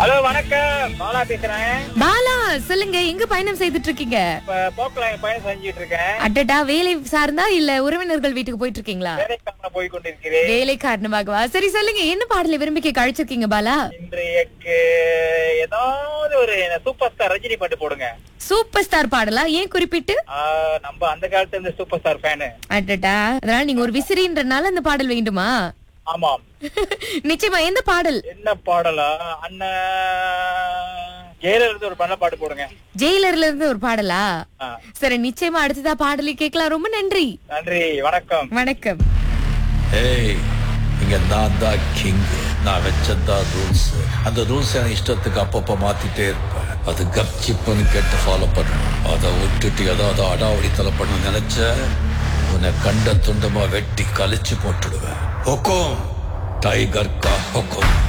hello வணக்கம் பாலா பேசுறேன் பாலா சொல்லுங்க எங்க பயணம் செய்துட்டு இருக்கீங்க இப்ப போக்குல பயணம் செஞ்சுட்டு இருக்கேன் அடடா வேலை சார்ந்தா இல்ல உறவினர்கள் வீட்டுக்கு போயிட்டு இருக்கீங்களா வேலைக்காக போய் கொண்டிருக்கிறேன் வேலை காரணமாகவா சரி சொல்லுங்க என்ன பாடலை விரும்பி கேட்க அழைச்சிருக்கீங்க பாலா இன்றைக்கு ஏதாவது ஒரு சூப்பர் ஸ்டார் ரஜினி பாட்டு போடுங்க சூப்பர் ஸ்டார் பாடலா ஏன் குறிப்பிட்டு ஆ, நம்ம அந்த காலத்துல இருந்து சூப்பர் ஸ்டார் ஃபேனு அடடா அதனால நீங்க ஒரு விசிறின்றனால அந்த பாடல் வேண்டுமா ஆமாம் நிச்சயமா எந்த பாடல் என்ன பாடலா அண்ணன் ஜெயில இருந்து ஒரு பண்ண பாட்டு போடுங்க ஜெயிலர்ல இருந்து ஒரு பாடலா ஆ, சரி நிச்சயமா அடுத்ததா பாடலை கேட்கலாம் ரொம்ப நன்றி நன்றி வணக்கம் வணக்கம் ஏய் இங்க நான் தான் கிங் நான் வச்சதான் ரூல்ஸ் அந்த ரூல்ஸ் என் இஷ்டத்துக்கு அப்பப்ப மாத்திட்டே இருப்பேன் அது கப்சிப்புன்னு கேட்டு ஃபாலோ பண்ணணும் அதை விட்டுட்டு ஏதாவது அடாவடித்தலை பண்ண நினைச்ச உன்னை கண்ட துண்டமா வெட்டி கழிச்சு போட்டுடுவேன் ஹொக்கோம் டைகர் கா ஹொக்கோம்